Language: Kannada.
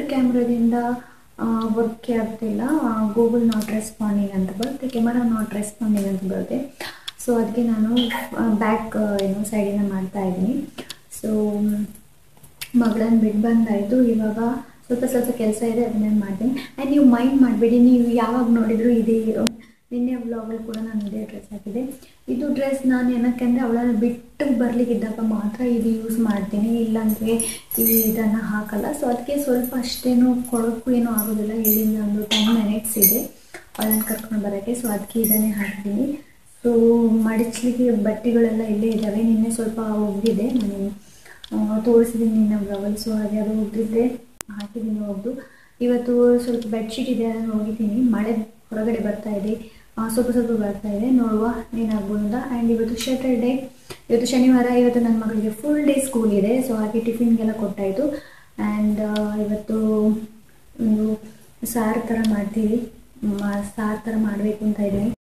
ಕ್ಯಾಮ್ರಾದಿಂದ ವರ್ಕ್ ಆಗ್ತಿಲ್ಲ ಗೂಗಲ್ ನಾಟ್ ರೆಸ್ಪಾಂಡಿಂಗ್ ಅಂತ ಬರುತ್ತೆ ಕೆಮರಾ ನಾಟ್ ರೆಸ್ಪಾಂಡಿಂಗ್ ಅಂತ ಬರುತ್ತೆ ಸೊ ಅದಕ್ಕೆ ನಾನು ಬ್ಯಾಕ್ ಏನು ಸೈಡಿಂದ ಮಾಡ್ತಾ ಇದ್ದೀನಿ ಸೊ ಮಗಳನ್ನ ಬಿಟ್ಟು ಬಂದಾಯಿತು ಇವಾಗ ಸ್ವಲ್ಪ ಸ್ವಲ್ಪ ಕೆಲಸ ಇದೆ ಅದನ್ನೇ ಮಾಡ್ತೀನಿ ಆ್ಯಂಡ್ ನೀವು ಮೈಂಡ್ ಮಾಡಬೇಡಿ ನೀವು ಯಾವಾಗ ನೋಡಿದ್ರು ಇದೇ ನಿನ್ನೆ ವ್ಲಾಗಲ್ಲಿ ಕೂಡ ನಾನು ಇದೇ ಡ್ರೆಸ್ ಹಾಕಿದೆ ಇದು ಡ್ರೆಸ್ ನಾನು ಏನಕ್ಕೆ ಅಂದರೆ ಅವಳನ್ನ ಬಿಟ್ಟು ಬರ್ಲಿಕ್ಕಿದ್ದಾಗ ಮಾತ್ರ ಇದು ಯೂಸ್ ಮಾಡ್ತೀನಿ ಇಲ್ಲಾಂದರೆ ಈ ಇದನ್ನು ಹಾಕಲ್ಲ ಸೊ ಅದಕ್ಕೆ ಸ್ವಲ್ಪ ಅಷ್ಟೇನು ಕೊಡೋಕ್ಕೂ ಏನೂ ಆಗೋದಿಲ್ಲ ಇಲ್ಲಿಂದ ಒಂದು ಟೆನ್ ಮಿನಿಟ್ಸ್ ಇದೆ ಅವಳನ್ನು ಕರ್ಕೊಂಡು ಬರೋಕ್ಕೆ ಸೊ ಅದಕ್ಕೆ ಇದನ್ನೇ ಹಾಕ್ತೀನಿ ಸೊ ಮಡಚಲಿಕ್ಕೆ ಬಟ್ಟೆಗಳೆಲ್ಲ ಇಲ್ಲೇ ಇದ್ದಾವೆ ನಿನ್ನೆ ಸ್ವಲ್ಪ ಒಗ್ಗಿದೆ ನಾನು ಆ, ತೋರಿಸಿದ್ದೀನಿ ನಿನ್ನೆ ಬ್ಲೌಸಲ್ಲಿ ಸೊ ಹಾಗೆ ಅದು ಒಗ್ದಿದ್ದೆ ಹಾಕಿದ್ದೀನಿ ಒಗ್ದು ಇವತ್ತು ಸ್ವಲ್ಪ ಬೆಡ್ಶೀಟ್ ಇದೆ ಅದನ್ನು ಒಗಿತೀನಿ ಮಳೆ ಹೊರಗಡೆ ಬರ್ತಾ ಇದೆ ಆ, ಸ್ವಲ್ಪ ಸ್ವಲ್ಪ ಬರ್ತಾ ಇದೆ ನೋಡುವ ಏನಾಗ್ಬೋದು ಅಂತ ಆ್ಯಂಡ್ ಇವತ್ತು ಶಟರ್ಡೇ ಇವತ್ತು ಶನಿವಾರ ಇವತ್ತು ನನ್ನ ಮಗಳಿಗೆ ಫುಲ್ ಡೇ ಸ್ಕೂಲ್ ಇದೆ ಸೊ ಹಾಗೆ ಟಿಫಿನ್ಗೆಲ್ಲ ಕೊಟ್ಟಾಯಿತು ಆ್ಯಂಡ್ ಇವತ್ತು ಒಂದು ಸಾರು ಥರ ಮಾಡ್ತೀವಿ ಮ- ಸಾರು ಥರ ಮಾಡಬೇಕು ಅಂತ ಇದ್ದೀನಿ